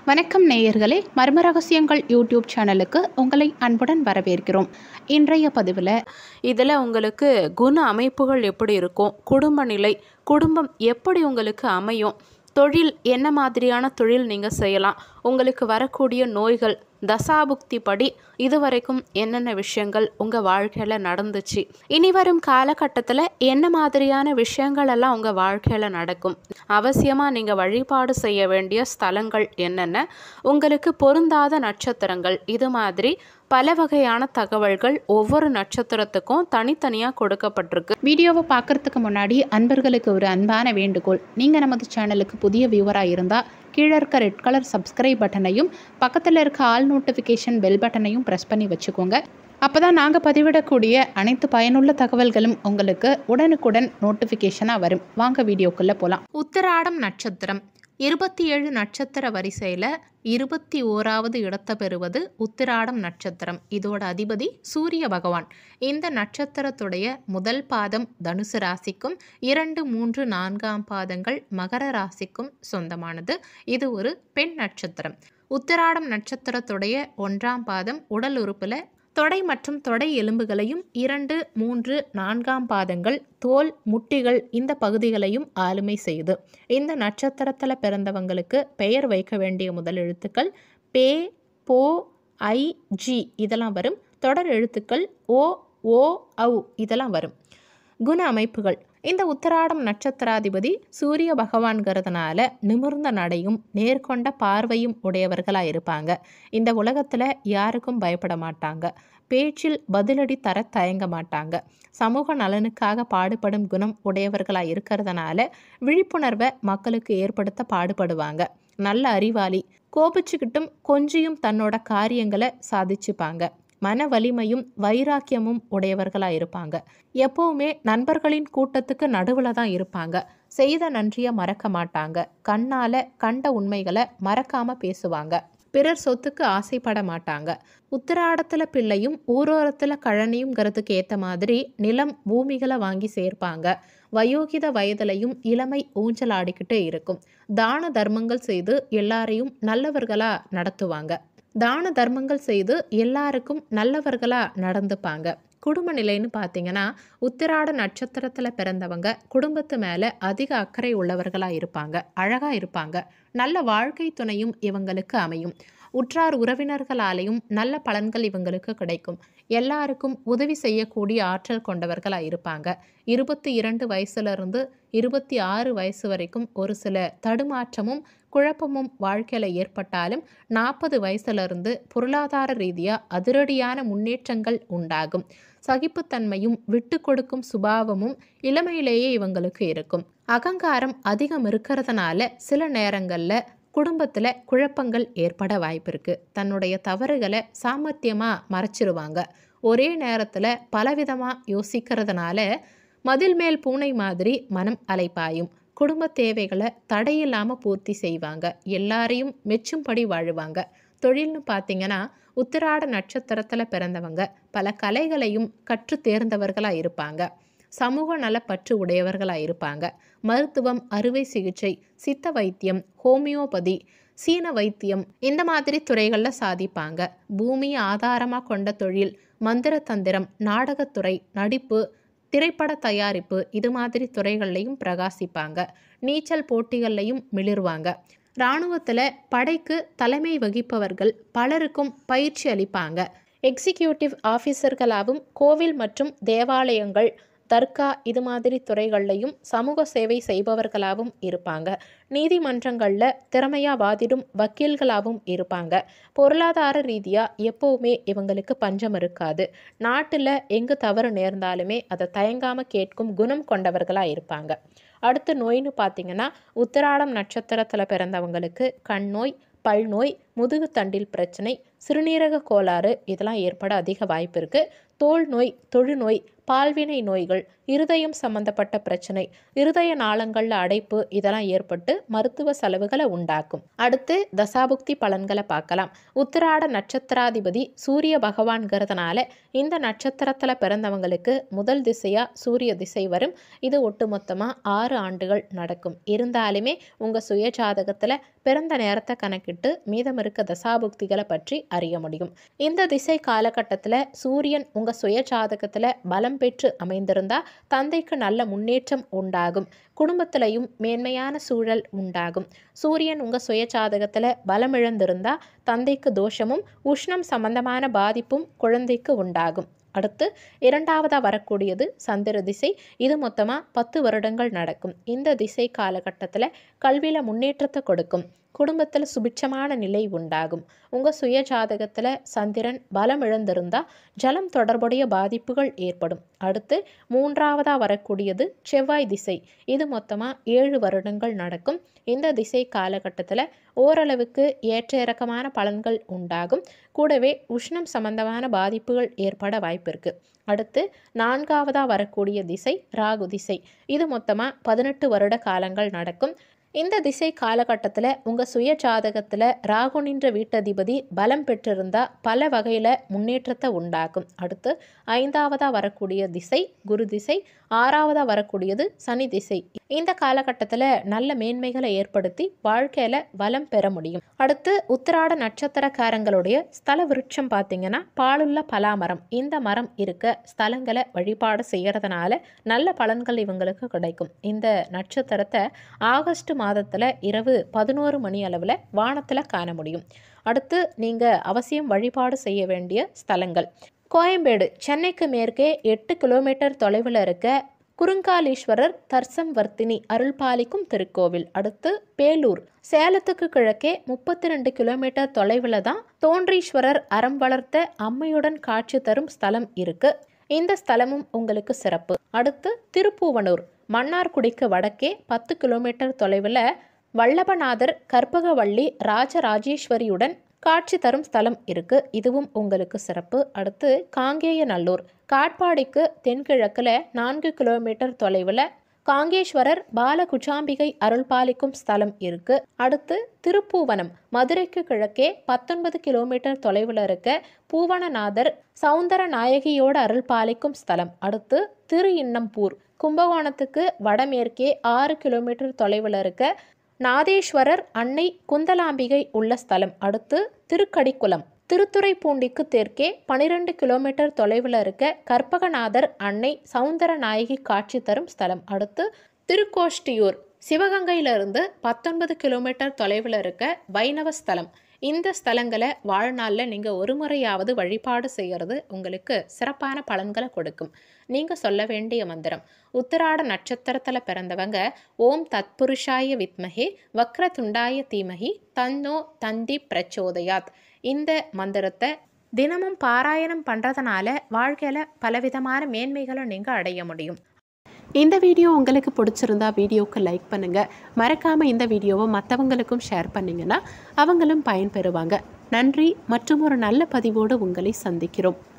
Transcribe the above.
வணக்கம் நேயர்களே மர்ம ரகசியங்கள் யூடியூப் சேனலுக்கு உங்களை அன்புடன் வரவேற்கிறோம் இன்றைய பதிவில் இதில் உங்களுக்கு குண அமைப்புகள் எப்படி இருக்கும் குடும்ப நிலை குடும்பம் எப்படி உங்களுக்கு அமையும் தொழில் என்ன மாதிரியான தொழில் நீங்கள் செய்யலாம் உங்களுக்கு வரக்கூடிய நோய்கள் தசாபுக்தி படி இதுவரைக்கும் என்னென்ன விஷயங்கள் உங்கள் வாழ்க்கையில் நடந்துச்சு இனி வரும் காலகட்டத்தில் என்ன மாதிரியான விஷயங்கள் எல்லாம் உங்கள் வாழ்க்கையில் நடக்கும் அவசியமாக நீங்கள் வழிபாடு செய்ய வேண்டிய ஸ்தலங்கள் என்னென்ன உங்களுக்கு பொருந்தாத நட்சத்திரங்கள் இது மாதிரி பல வகையான தகவல்கள் ஒவ்வொரு நட்சத்திரத்துக்கும் தனித்தனியாக கொடுக்கப்பட்டிருக்கு வீடியோவை பார்க்கறதுக்கு முன்னாடி அன்பர்களுக்கு ஒரு அன்பான வேண்டுகோள் நீங்கள் நமது சேனலுக்கு புதிய வியூவராக இருந்தால் கீழே இருக்க ரெட் கலர் சப்ஸ்கிரைப் பட்டனையும் பக்கத்தில் இருக்க ஆல் நோட்டிஃபிகேஷன் பெல் பட்டனையும் ப்ரெஸ் பண்ணி வச்சுக்கோங்க அப்போ தான் நாங்கள் பதிவிடக்கூடிய அனைத்து பயனுள்ள தகவல்களும் உங்களுக்கு உடனுக்குடன் நோட்டிஃபிகேஷனாக வரும் வாங்க வீடியோக்குள்ளே போகலாம் உத்திராடம் நட்சத்திரம் இருபத்தி ஏழு நட்சத்திர வரிசையில் இருபத்தி ஓராவது இடத்தை பெறுவது உத்திராடம் நட்சத்திரம் இதோட அதிபதி சூரிய பகவான் இந்த நட்சத்திரத்துடைய முதல் பாதம் தனுசு ராசிக்கும் இரண்டு மூன்று நான்காம் பாதங்கள் மகர ராசிக்கும் சொந்தமானது இது ஒரு பெண் நட்சத்திரம் உத்திராடம் நட்சத்திரத்துடைய ஒன்றாம் பாதம் உடல் உறுப்பில் தொடை மற்றும் தொடை எலும்புகளையும் இரண்டு மூன்று நான்காம் பாதங்கள் தோல் முட்டிகள் இந்த பகுதிகளையும் ஆளுமை செய்யுது இந்த நட்சத்திரத்தில் பிறந்தவங்களுக்கு பெயர் வைக்க வேண்டிய முதல் எழுத்துக்கள் பே போ ஐ ஜி இதெல்லாம் வரும் தொடர் எழுத்துக்கள் ஓ ஓ ஔ இதெல்லாம் வரும் குண அமைப்புகள் இந்த உத்திராடம் நட்சத்திராதிபதி சூரிய பகவான்கிறதுனால நிமிர்ந்த நடையும் நேர்கொண்ட பார்வையும் உடையவர்களாக இருப்பாங்க இந்த உலகத்தில் யாருக்கும் பயப்பட மாட்டாங்க பேச்சில் பதிலடி தர தயங்க மாட்டாங்க சமூக நலனுக்காக பாடுபடும் குணம் உடையவர்களாக இருக்கிறதுனால விழிப்புணர்வை மக்களுக்கு ஏற்படுத்த பாடுபடுவாங்க நல்ல அறிவாளி கோபிச்சுக்கிட்டும் கொஞ்சியும் தன்னோட காரியங்களை சாதிச்சுப்பாங்க மன வலிமையும் வைராக்கியமும் உடையவர்களாக இருப்பாங்க எப்போவுமே நண்பர்களின் கூட்டத்துக்கு நடுவில் தான் இருப்பாங்க செய்த நன்றியை மறக்க மாட்டாங்க கண்ணால் கண்ட உண்மைகளை மறக்காம பேசுவாங்க பிறர் சொத்துக்கு ஆசைப்பட மாட்டாங்க உத்திராடத்தில் பிள்ளையும் ஊரோரத்தில் கழனியுங்கிறதுக்கு ஏற்ற மாதிரி நிலம் பூமிகளை வாங்கி சேர்ப்பாங்க வயோகித வயதிலையும் இளமை ஊஞ்சலாடிக்கிட்டே இருக்கும் தான தர்மங்கள் செய்து எல்லாரையும் நல்லவர்களாக நடத்துவாங்க தான தர்மங்கள் செய்து எல்லாருக்கும் நல்லவர்களாக நடந்துப்பாங்க குடும்ப நிலைன்னு பார்த்தீங்கன்னா உத்திராட நட்சத்திரத்தில் பிறந்தவங்க குடும்பத்து மேலே அதிக அக்கறை உள்ளவர்களாக இருப்பாங்க அழகாக இருப்பாங்க நல்ல வாழ்க்கை துணையும் இவங்களுக்கு அமையும் உற்றார் உறவினர்களாலேயும் நல்ல பலன்கள் இவங்களுக்கு கிடைக்கும் எல்லாருக்கும் உதவி செய்யக்கூடிய ஆற்றல் கொண்டவர்களாக இருப்பாங்க இருபத்தி இரண்டு வயசுலேருந்து இருபத்தி ஆறு வயசு வரைக்கும் ஒரு சில தடுமாற்றமும் குழப்பமும் வாழ்க்கையில் ஏற்பட்டாலும் நாற்பது வயசுலேருந்து பொருளாதார ரீதியாக அதிரடியான முன்னேற்றங்கள் உண்டாகும் சகிப்புத்தன்மையும் விட்டு கொடுக்கும் சுபாவமும் இளமையிலேயே இவங்களுக்கு இருக்கும் அகங்காரம் அதிகம் இருக்கிறதுனால சில நேரங்களில் குடும்பத்தில் குழப்பங்கள் ஏற்பட வாய்ப்பு இருக்குது தன்னுடைய தவறுகளை சாமர்த்தியமாக மறைச்சிருவாங்க ஒரே நேரத்தில் பலவிதமாக யோசிக்கிறதுனால மதில் மேல் பூனை மாதிரி மனம் அலைப்பாயும் குடும்ப தேவைகளை தடையில்லாமல் பூர்த்தி செய்வாங்க எல்லாரையும் மெச்சும்படி வாழுவாங்க தொழில்னு பார்த்தீங்கன்னா உத்திராட நட்சத்திரத்தில் பிறந்தவங்க பல கலைகளையும் கற்று தேர்ந்தவர்களாக இருப்பாங்க சமூக நலப்பற்று உடையவர்களாக இருப்பாங்க மருத்துவம் அறுவை சிகிச்சை சித்த வைத்தியம் ஹோமியோபதி சீன வைத்தியம் இந்த மாதிரி துறைகளில் சாதிப்பாங்க பூமியை ஆதாரமாக கொண்ட தொழில் மந்திர தந்திரம் நாடகத்துறை நடிப்பு திரைப்பட தயாரிப்பு இது மாதிரி துறைகள்லையும் பிரகாசிப்பாங்க நீச்சல் போட்டிகள்லையும் மிளிர்வாங்க இராணுவத்தில் படைக்கு தலைமை வகிப்பவர்கள் பலருக்கும் பயிற்சி அளிப்பாங்க எக்ஸிக்யூட்டிவ் ஆஃபீஸர்களாகவும் கோவில் மற்றும் தேவாலயங்கள் தர்கா இது மாதிரி துறைகள்லையும் சமூக சேவை செய்பவர்களாகவும் இருப்பாங்க நீதிமன்றங்களில் திறமையாக வாதிடும் வக்கீல்களாகவும் இருப்பாங்க பொருளாதார ரீதியாக எப்போவுமே இவங்களுக்கு பஞ்சம் இருக்காது நாட்டில் எங்கு தவறு நேர்ந்தாலுமே அதை தயங்காமல் கேட்கும் குணம் கொண்டவர்களாக இருப்பாங்க அடுத்து நோய்னு பார்த்தீங்கன்னா உத்திராடம் நட்சத்திரத்தில் பிறந்தவங்களுக்கு கண் நோய் பல் நோய் முதுகு தண்டில் பிரச்சனை சிறுநீரக கோளாறு இதெல்லாம் ஏற்பட அதிக வாய்ப்பு இருக்குது தோல் நோய் தொழுநோய் பால்வினை நோய்கள் இருதயம் சம்பந்தப்பட்ட பிரச்சனை இருதய நாளங்களில் அடைப்பு இதெல்லாம் ஏற்பட்டு மருத்துவ செலவுகளை உண்டாக்கும் அடுத்து தசாபுக்தி பலன்களை பார்க்கலாம் உத்திராட நட்சத்திராதிபதி சூரிய பகவான்கிறதுனால இந்த நட்சத்திரத்தில் பிறந்தவங்களுக்கு முதல் திசையாக சூரிய திசை வரும் இது ஒட்டுமொத்தமாக ஆறு ஆண்டுகள் நடக்கும் இருந்தாலுமே உங்கள் சுய ஜாதகத்தில் பிறந்த நேரத்தை கணக்கிட்டு மீதம் இருக்க தசாபுக்திகளை பற்றி அறிய முடியும் இந்த திசை காலகட்டத்தில் சூரியன் உங்கள் சுய ஜாதகத்தில் பலம் பெற்று அமைந்திருந்தா தந்தைக்கு நல்ல முன்னேற்றம் உண்டாகும் குடும்பத்திலையும் மேன்மையான சூழல் உண்டாகும் சூரியன் உங்கள் சுய ஜாதகத்தில் பலம் இழந்திருந்தா தந்தைக்கு தோஷமும் உஷ்ணம் சம்பந்தமான பாதிப்பும் குழந்தைக்கு உண்டாகும் அடுத்து இரண்டாவதாக வரக்கூடியது சந்திர திசை இது மொத்தமாக பத்து வருடங்கள் நடக்கும் இந்த திசை காலகட்டத்தில் கல்வியில் முன்னேற்றத்தை கொடுக்கும் குடும்பத்தில் சுபிட்சமான நிலை உண்டாகும் உங்கள் சுய ஜாதகத்தில் சந்திரன் பலம் இழந்திருந்தால் ஜலம் தொடர்புடைய பாதிப்புகள் ஏற்படும் அடுத்து மூன்றாவதாக வரக்கூடியது செவ்வாய் திசை இது மொத்தமாக ஏழு வருடங்கள் நடக்கும் இந்த திசை காலகட்டத்தில் ஓரளவுக்கு ஏற்ற இறக்கமான பலன்கள் உண்டாகும் கூடவே உஷ்ணம் சம்பந்தமான பாதிப்புகள் ஏற்பட வாய்ப்பு இருக்குது அடுத்து நான்காவதாக வரக்கூடிய திசை ராகு திசை இது மொத்தமாக பதினெட்டு வருட காலங்கள் நடக்கும் இந்த திசை காலகட்டத்தில் உங்கள் சுய ஜாதகத்தில் ராகு நின்ற வீட்டதிபதி பலம் பெற்றிருந்தால் பல வகையில் முன்னேற்றத்தை உண்டாக்கும் அடுத்து ஐந்தாவதாக வரக்கூடிய திசை குரு திசை ஆறாவதாக வரக்கூடியது சனி திசை இந்த காலகட்டத்தில் நல்ல மேன்மைகளை ஏற்படுத்தி வாழ்க்கையில் வளம் பெற முடியும் அடுத்து உத்திராட நட்சத்திரக்காரங்களுடைய ஸ்தல விருட்சம் பார்த்தீங்கன்னா பாலுள்ள பலாமரம் இந்த மரம் இருக்க ஸ்தலங்களை வழிபாடு செய்கிறதுனால நல்ல பலன்கள் இவங்களுக்கு கிடைக்கும் இந்த நட்சத்திரத்தை ஆகஸ்ட் மாதத்தில் இரவு பதினோரு மணி அளவில் வானத்தில் காண முடியும் அடுத்து நீங்கள் அவசியம் வழிபாடு செய்ய வேண்டிய ஸ்தலங்கள் கோயம்பேடு சென்னைக்கு மேற்கே எட்டு கிலோமீட்டர் தொலைவில் இருக்க குறுங்காலீஸ்வரர் தர்சம் வர்த்தினி அருள்பாலிக்கும் திருக்கோவில் அடுத்து பேலூர் சேலத்துக்கு கிழக்கே முப்பத்தி ரெண்டு கிலோமீட்டர் தொலைவில் தான் தோன்றீஸ்வரர் அறம் வளர்த்த அம்மையுடன் காட்சி தரும் ஸ்தலம் இருக்கு இந்த ஸ்தலமும் உங்களுக்கு சிறப்பு அடுத்து திருப்பூவனூர் மன்னார்குடிக்கு வடக்கே பத்து கிலோமீட்டர் தொலைவில் வல்லபநாதர் கற்பகவள்ளி ராஜராஜேஸ்வரியுடன் காட்சி தரும் ஸ்தலம் இருக்கு இதுவும் உங்களுக்கு சிறப்பு அடுத்து காங்கேயநல்லூர் காட்பாடிக்கு தென்கிழக்கில் நான்கு கிலோமீட்டர் தொலைவில் காங்கேஸ்வரர் பாலகுஜாம்பிகை அருள்பாலிக்கும் ஸ்தலம் இருக்கு அடுத்து திருப்பூவனம் மதுரைக்கு கிழக்கே பத்தொன்பது கிலோமீட்டர் தொலைவில் இருக்க பூவனநாதர் சவுந்தர நாயகியோட அருள்பாலிக்கும் ஸ்தலம் அடுத்து திரு இன்னம்பூர் கும்பகோணத்துக்கு வடமேற்கே ஆறு கிலோமீட்டர் தொலைவில் இருக்க நாதேஸ்வரர் அன்னை குந்தலாம்பிகை உள்ள ஸ்தலம் அடுத்து திருக்கடிக்குளம் திருத்துறைப்பூண்டிக்கு தெற்கே பனிரெண்டு கிலோமீட்டர் தொலைவில் இருக்க கற்பகநாதர் அன்னை சவுந்தர நாயகி காட்சி தரும் ஸ்தலம் அடுத்து திருக்கோஷ்டியூர் சிவகங்கையிலிருந்து பத்தொன்பது கிலோமீட்டர் தொலைவில் இருக்க வைணவ ஸ்தலம் இந்த ஸ்தலங்களை வாழ்நாளில் நீங்கள் ஒரு முறையாவது வழிபாடு செய்கிறது உங்களுக்கு சிறப்பான பலன்களை கொடுக்கும் நீங்கள் சொல்ல வேண்டிய மந்திரம் உத்திராட நட்சத்திரத்தில் பிறந்தவங்க ஓம் தத்புருஷாய வித்மஹே வக்ரதுண்டாய தீமஹி தன்னோ தந்தி பிரச்சோதயாத் இந்த மந்திரத்தை தினமும் பாராயணம் பண்ணுறதுனால வாழ்க்கையில் பலவிதமான மேன்மைகளை நீங்கள் அடைய முடியும் இந்த வீடியோ உங்களுக்கு பிடிச்சிருந்தா வீடியோவுக்கு லைக் பண்ணுங்கள் மறக்காமல் இந்த வீடியோவை மற்றவங்களுக்கும் ஷேர் பண்ணிங்கன்னா அவங்களும் பயன்பெறுவாங்க நன்றி மற்றும் ஒரு நல்ல பதிவோடு உங்களை சந்திக்கிறோம்